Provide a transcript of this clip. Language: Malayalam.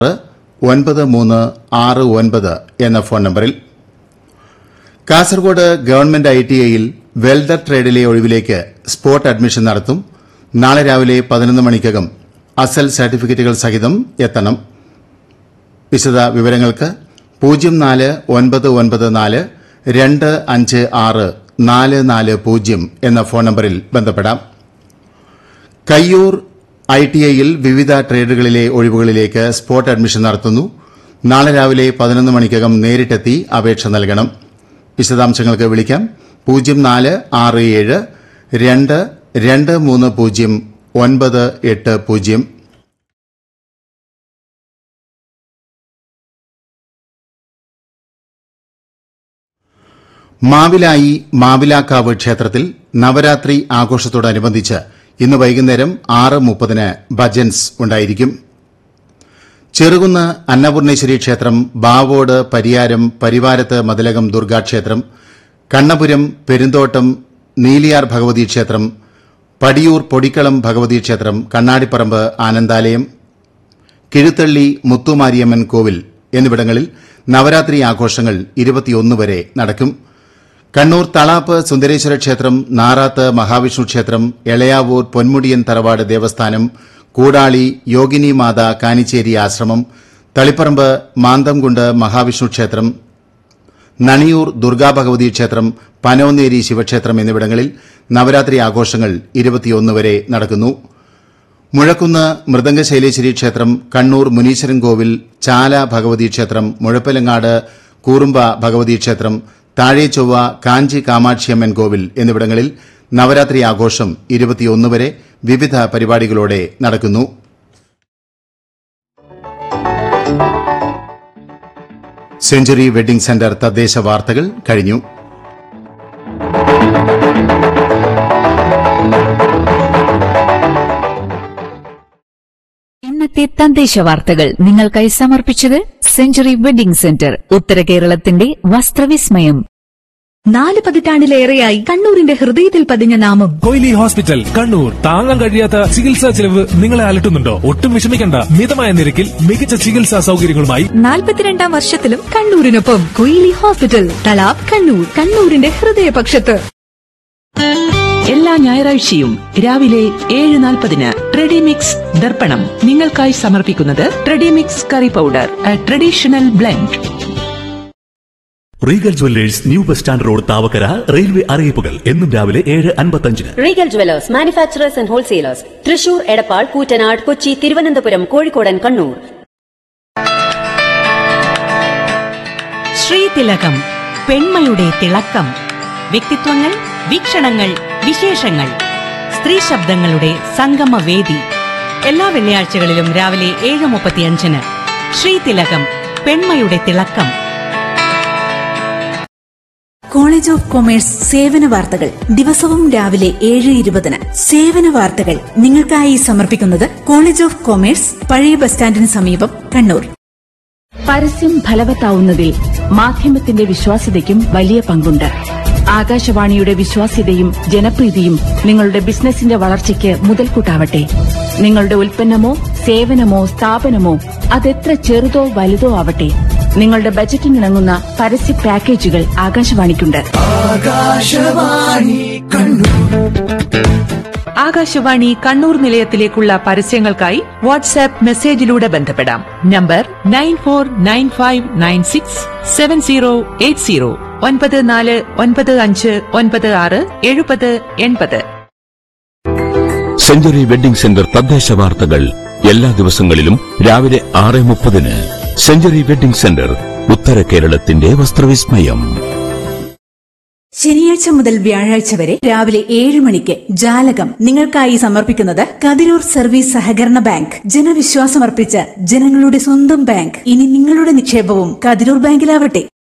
ഒൻപത് മൂന്ന് ആറ് ഒൻപത് എന്ന ഫോൺ നമ്പറിൽ കാസർഗോഡ് ഗവൺമെന്റ് ഐ ടി ഐയിൽ വെൽഡർ ട്രേഡിലെ ഒഴിവിലേക്ക് സ്പോട്ട് അഡ്മിഷൻ നടത്തും നാളെ രാവിലെ പതിനൊന്ന് മണിക്കകം അസൽ സർട്ടിഫിക്കറ്റുകൾ സഹിതം എത്തണം വിശദ വിവരങ്ങൾക്ക് പൂജ്യം നാല് ഒൻപത് ഒൻപത് നാല് രണ്ട് അഞ്ച് ആറ് നാല് നാല് പൂജ്യം എന്ന ഫോൺ നമ്പറിൽ ബന്ധപ്പെടാം കയ്യൂർ ഐ ടി ഐയിൽ വിവിധ ട്രേഡുകളിലെ ഒഴിവുകളിലേക്ക് സ്പോട്ട് അഡ്മിഷൻ നടത്തുന്നു നാളെ രാവിലെ പതിനൊന്ന് മണിക്കകം നേരിട്ടെത്തി അപേക്ഷ നൽകണം വിശദാംശങ്ങൾക്ക് വിളിക്കാം പൂജ്യം നാല് ആറ് ഏഴ് രണ്ട് രണ്ട് മൂന്ന് പൂജ്യം ഒൻപത് എട്ട് പൂജ്യം മാവിലായി മാവിലാക്കാവ് ക്ഷേത്രത്തിൽ നവരാത്രി ആഘോഷത്തോടനുബന്ധിച്ച് ഇന്ന് വൈകുന്നേരം ആറ് മുപ്പതിന് ഭജൻസ് ഉണ്ടായിരിക്കും ചെറുകുന്ന് അന്നപൂർണേശ്വരി ക്ഷേത്രം ബാവോട് പരിയാരം പരിവാരത്ത് മതിലകം ദുർഗാക്ഷേത്രം കണ്ണപുരം പെരുന്തോട്ടം നീലിയാർ ഭഗവതി ക്ഷേത്രം പടിയൂർ പൊടിക്കളം ഭഗവതി ക്ഷേത്രം കണ്ണാടിപ്പറമ്പ് ആനന്ദാലയം കിഴുത്തള്ളി മുത്തുമാരിയമ്മൻ കോവിൽ എന്നിവിടങ്ങളിൽ നവരാത്രി ആഘോഷങ്ങൾ ഇരുപത്തിയൊന്ന് വരെ നടക്കും കണ്ണൂർ തളാപ്പ് സുന്ദരേശ്വര ക്ഷേത്രം നാറാത്ത് മഹാവിഷ്ണു ക്ഷേത്രം എളയാവൂർ പൊന്മുടിയൻ തറവാട് ദേവസ്ഥാനം കൂടാളി യോഗിനി മാത കാനിച്ചേരി ആശ്രമം തളിപ്പറമ്പ് മാന്തംകുണ്ട് മഹാവിഷ്ണു ക്ഷേത്രം നണിയൂർ ദുർഗാഭഗവതി ക്ഷേത്രം പനോന്നേരി ശിവക്ഷേത്രം എന്നിവിടങ്ങളിൽ നവരാത്രി ആഘോഷങ്ങൾ ഇരുപത്തിയൊന്ന് വരെ നടക്കുന്നു മുഴക്കുന്ന് മൃദംഗശൈലേശ്വരി ക്ഷേത്രം കണ്ണൂർ മുനീശ്വരൻ കോവിൽ ചാല ഭഗവതി ക്ഷേത്രം മുഴപ്പിലങ്ങാട് കൂറുമ്പ ഭഗവതി ക്ഷേത്രം താഴേച്ചൊവ്വ കാഞ്ചി കാമാക്ഷിയമ്മൻ കോവിൽ എന്നിവിടങ്ങളിൽ നവരാത്രി ആഘോഷം ഇരുപത്തിയൊന്ന് വരെ വിവിധ പരിപാടികളോടെ നടക്കുന്നു സെഞ്ചുറി വെഡിംഗ് സെന്റർ തദ്ദേശ വാർത്തകൾ കഴിഞ്ഞു ഇന്നത്തെ തദ്ദേശ വാർത്തകൾ നിങ്ങൾക്കായി സമർപ്പിച്ചത് സെഞ്ചുറി വെഡിംഗ് സെന്റർ ഉത്തര കേരളത്തിന്റെ വസ്ത്രവിസ്മയം നാല് പതിറ്റാണ്ടിലേറെയായി കണ്ണൂരിന്റെ ഹൃദയത്തിൽ പതിഞ്ഞ നാമം കൊയിലി ഹോസ്പിറ്റൽ കണ്ണൂർ താങ്ങാൻ കഴിയാത്ത ചികിത്സാ ചെലവ് നിങ്ങളെ അലട്ടുന്നുണ്ടോ ഒട്ടും വിഷമിക്കണ്ട മിതമായ നിരക്കിൽ മികച്ച ചികിത്സാ സൗകര്യങ്ങളുമായി നാൽപ്പത്തിരണ്ടാം വർഷത്തിലും കണ്ണൂരിനൊപ്പം കൊയിലി ഹോസ്പിറ്റൽ തലാബ് കണ്ണൂർ കണ്ണൂരിന്റെ ഹൃദയപക്ഷത്ത് എല്ലാ ഞായറാഴ്ചയും രാവിലെ ഏഴ് നാൽപ്പതിന് ട്രെഡിമിക്സ് ദർപ്പണം നിങ്ങൾക്കായി സമർപ്പിക്കുന്നത് Tredimix curry powder a traditional blend regal jewellers new bus stand road Thavakkara railway അറിയിപ്പുകൾ എന്നും രാവിലെ ഏഴ് അൻപത്തഞ്ചിന് regal jewellers manufacturers and wholesalers Thrissur Edappal Koottanad Kochi Thiruvananthapuram കോഴിക്കോടൻ കണ്ണൂർ ശ്രീതിലകം പെൺമയുടെ തിളക്കം വ്യക്തിത്വങ്ങൾ വീക്ഷണങ്ങൾ വിശേഷങ്ങൾ സ്ത്രീ ശബ്ദങ്ങളുടെ സംഗമവേദി എല്ലാ വെള്ളിയാഴ്ചകളിലും രാവിലെ ഏഴ് മുപ്പത്തിയഞ്ചിന് ശ്രീതിലകം പെൺമയുടെ തിളക്കം കോളേജ് ഓഫ് കൊമേഴ്സ് സേവന വാർത്തകൾ ദിവസവും രാവിലെ ഏഴ് ഇരുപതിന് സേവന വാർത്തകൾ നിങ്ങൾക്കായി സമർപ്പിക്കുന്നത് കോളേജ് ഓഫ് കൊമേഴ്സ് പഴയ ബസ് സ്റ്റാൻഡിന് സമീപം കണ്ണൂർ പരസ്യം ഫലവത്താവുന്നതിൽ മാധ്യമത്തിന്റെ വിശ്വാസ്യതയ്ക്കും വലിയ പങ്കുണ്ട് ആകാശവാണിയുടെ വിശ്വാസ്യതയും ജനപ്രീതിയും നിങ്ങളുടെ ബിസിനസിന്റെ വളർച്ചയ്ക്ക് മുതൽക്കൂട്ടാവട്ടെ നിങ്ങളുടെ ഉൽപ്പന്നമോ സേവനമോ സ്ഥാപനമോ അതെത്ര ചെറുതോ വലുതോ ആവട്ടെ നിങ്ങളുടെ ബജറ്റിനിണങ്ങുന്ന പരസ്യ പാക്കേജുകൾ ആകാശവാണിക്കുണ്ട് ആകാശവാണി കണ്ണൂർ നിലയത്തിലേക്കുള്ള പരസ്യങ്ങൾക്കായി വാട്സാപ്പ് മെസ്സേജിലൂടെ ബന്ധപ്പെടാം number nine four nine five nine six seven zero eight zero ഒൻപത് നാല് ഒൻപത് അഞ്ച് ഒൻപത് ആറ് എഴുപത് എൺപത് സെഞ്ചുറി വെഡിംഗ് സെന്റർ തദ്ദേശ വാർത്തകൾ എല്ലാ ദിവസങ്ങളിലും രാവിലെ ആറ് മുപ്പതിന് സെഞ്ചുറി വെഡിംഗ് സെന്റർ ഉത്തര കേരളത്തിന്റെ വസ്ത്രവിസ്മയം ശനിയാഴ്ച മുതൽ വ്യാഴാഴ്ച വരെ രാവിലെ ഏഴ് മണിക്ക് ജാലകം നിങ്ങൾക്കായി സമർപ്പിക്കുന്നത് കതിരൂർ സർവീസ് സഹകരണ ബാങ്ക് ജനവിശ്വാസമർപ്പിച്ച ജനങ്ങളുടെ സ്വന്തം ബാങ്ക് ഇനി നിങ്ങളുടെ നിക്ഷേപവും കതിരൂർ ബാങ്കിലാവട്ടെ